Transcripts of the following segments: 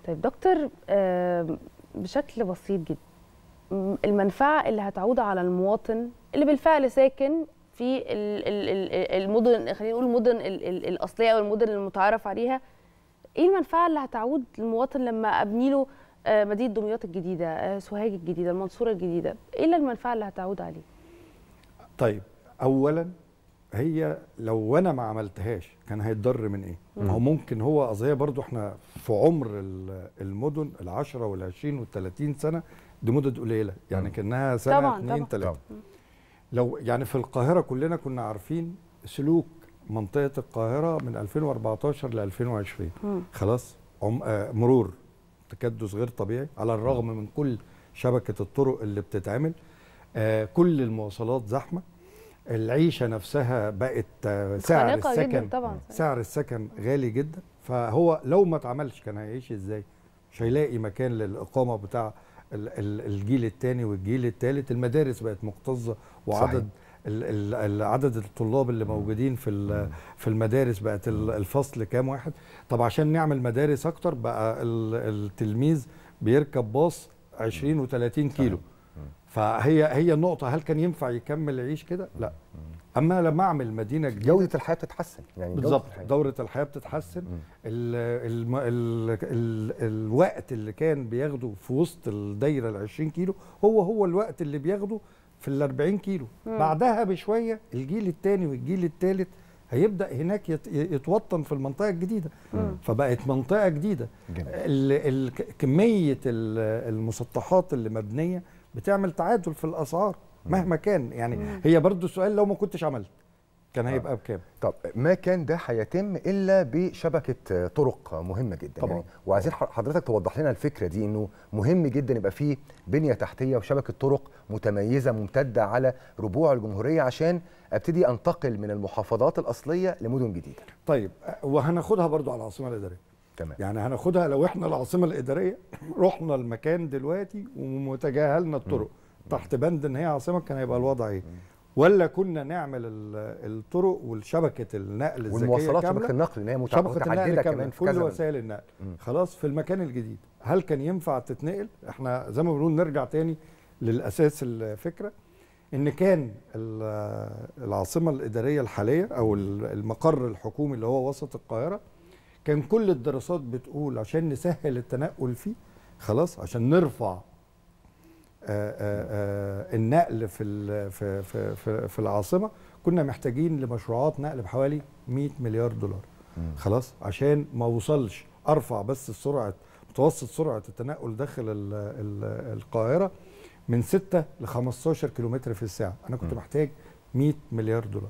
طيب دكتور آم، بشكل بسيط جدا م- المنفعه اللي هتعود على المواطن اللي بالفعل ساكن في ال- ال- ال- المدن خلينا نقول المدن ال- ال- الاصليه او المدن المتعارف عليها ايه المنفعه اللي هتعود للمواطن لما ابني له آه، مدينه دمياط الجديده آه، سوهاج الجديده المنصوره الجديده ايه اللي المنفعه اللي هتعود عليه طيب اولا هي لو انا ما عملتهاش كان هيتضر من ايه؟ ما هو ممكن هو قضيه برضو احنا في عمر ال- المدن ال10 وال20 وال30 سنه دي مدد قليله يعني كانها سنه طبعاً، اتنين طبعاً. تلاته لو يعني في القاهره كلنا كنا عارفين سلوك منطقه القاهره من 2014 ل 2020 مم. خلاص عم آه مرور تكدس غير طبيعي على الرغم من كل شبكه الطرق اللي بتتعمل آه كل المواصلات زحمه العيشه نفسها بقت آه سعر خانقة جداً السكن طبعاً. سعر السكن غالي جدا فهو لو ما اتعملش كان هيعيش ازاي مش هيلاقي مكان للاقامه بتاع ال- ال- الجيل الثاني والجيل الثالث المدارس بقت مكتظه وعدد صحيح. ال- ال- ال- عدد الطلاب اللي موجودين في ال- في المدارس بقت ال- الفصل كام واحد طب عشان نعمل مدارس اكتر بقى ال- التلميذ بيركب باص 20 و30 كيلو فهي هي النقطه هل كان ينفع يكمل يعيش كده لا اما لما اعمل مدينه جديده جوده الحياه بتتحسن يعني جودة بالظبط الحياة. دورة الحياة بتتحسن ال ال ال ال الوقت اللي كان بياخده في وسط الدايرة ال 20 كيلو هو هو الوقت اللي بياخده في ال 40 كيلو مم. بعدها بشوية الجيل الثاني والجيل الثالث هيبدأ هناك يت يتوطن في المنطقة الجديدة مم. فبقت منطقة جديدة جميل. ال ال كمية ال- المسطحات اللي مبنية بتعمل تعادل في الأسعار مهما كان يعني هي برضو سؤال لو ما كنتش عملت كان هيبقى بكام طب ما كان ده هيتم الا بشبكه طرق مهمه جدا طبعاً. يعني وعايزين ح- حضرتك توضح لنا الفكره دي انه مهم جدا يبقى فيه بنيه تحتيه وشبكه طرق متميزه ممتده على ربوع الجمهوريه عشان ابتدي انتقل من المحافظات الاصليه لمدن جديده طيب وهناخدها برضو على العاصمه الاداريه تمام يعني هناخدها لو احنا العاصمه الاداريه رحنا المكان دلوقتي وتجاهلنا الطرق تحت بند ان هي عاصمه كان هيبقى الوضع ايه ولا كنا نعمل ال- الطرق والشبكه النقل الذكيه والمواصلات كاملة شبكه النقل ان هي مت- شبكه النقل متعدده كاملة كمان في كل كذا وسائل النقل مم. خلاص في المكان الجديد هل كان ينفع تتنقل احنا زي ما بنقول نرجع تاني للاساس الفكره ان كان ال- العاصمه الاداريه الحاليه او ال- المقر الحكومي اللي هو وسط القاهره كان كل الدراسات بتقول عشان نسهل التنقل فيه خلاص عشان نرفع آه، آه، آه، النقل في ال- في في في, في العاصمه كنا محتاجين لمشروعات نقل بحوالي 100 مليار دولار خلاص عشان ما اوصلش ارفع بس سرعه متوسط سرعه التنقل داخل ال ال القاهره من 6 ل 15 كيلومتر في الساعه انا كنت محتاج 100 مليار دولار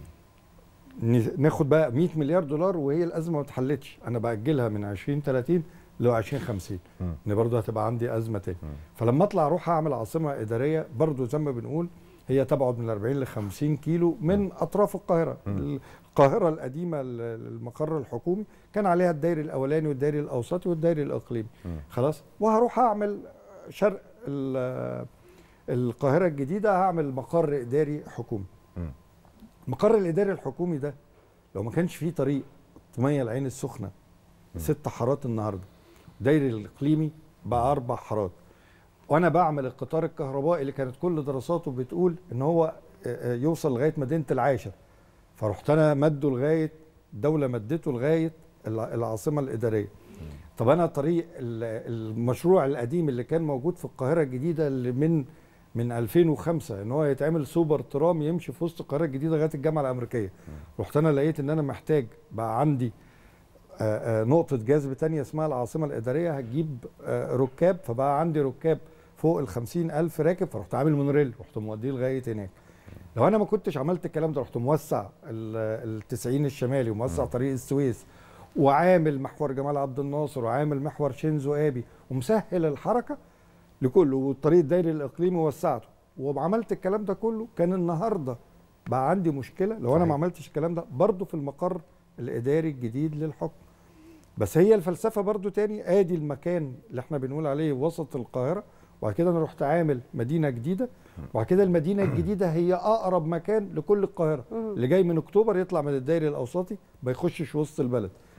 ن- ناخد بقى 100 مليار دولار وهي الازمه ما اتحلتش انا باجلها من 2030 ل 2050 مم. ان برضه هتبقى عندي ازمه تاني فلما اطلع اروح اعمل عاصمه اداريه برضه زي ما بنقول هي تبعد من 40 ل 50 كيلو من اطراف القاهره القاهره القديمه ال- المقر الحكومي كان عليها الدائري الاولاني والدائري الاوسطي والدائري الاقليمي خلاص وهروح اعمل شرق ال- القاهره الجديده هعمل مقر اداري حكومي مم. المقر الاداري الحكومي ده لو ما كانش فيه طريق طميه العين السخنه ست حارات النهارده دايري الاقليمي بقى اربع حارات وانا بعمل القطار الكهربائي اللي كانت كل دراساته بتقول ان هو آه، آه، يوصل لغايه مدينه العاشر فرحت انا مده لغايه الدوله مدته لغايه الع- العاصمه الاداريه طب انا طريق ال- المشروع القديم اللي كان موجود في القاهره الجديده اللي من من 2005 ان هو يتعمل سوبر ترام يمشي في وسط القاهره الجديده لغايه الجامعه الامريكيه رحت انا لقيت ان انا محتاج بقى عندي آه، آه، نقطة جذب تانية اسمها العاصمة الإدارية هتجيب آه، ركاب فبقى عندي ركاب فوق ال ألف راكب فرحت عامل مونوريل رحت موديه لغاية هناك لو أنا ما كنتش عملت الكلام ده رحت موسع ال- التسعين الشمالي وموسع طريق السويس وعامل محور جمال عبد الناصر وعامل محور شينزو آبي ومسهل الحركة لكله والطريق الدائري الإقليمي وسعته وعملت الكلام ده كله كان النهارده بقى عندي مشكله لو انا صحيح. ما عملتش الكلام ده برضه في المقر الاداري الجديد للحكم بس هي الفلسفه برضو تاني ادي المكان اللي احنا بنقول عليه وسط القاهره وبعد كده انا رحت عامل مدينه جديده وبعد كده المدينه الجديده هي اقرب مكان لكل القاهره اللي جاي من اكتوبر يطلع من الدائري الاوسطي ما يخشش وسط البلد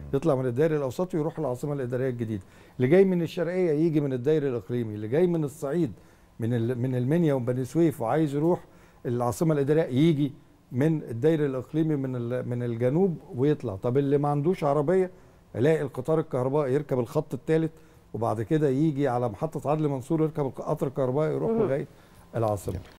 يطلع من الدائري الاوسطي ويروح العاصمه الاداريه الجديده اللي جاي من الشرقيه يجي من الدائري الاقليمي اللي جاي من الصعيد من ال- من المنيا وبني سويف وعايز يروح العاصمه الاداريه يجي من الدائري الاقليمي من ال- من الجنوب ويطلع طب اللي ما عندوش عربيه يلاقي القطار الكهربائي يركب الخط الثالث وبعد كده يجي على محطه عدلي منصور يركب القطر الكهربائي يروح مهم. لغايه العاصمه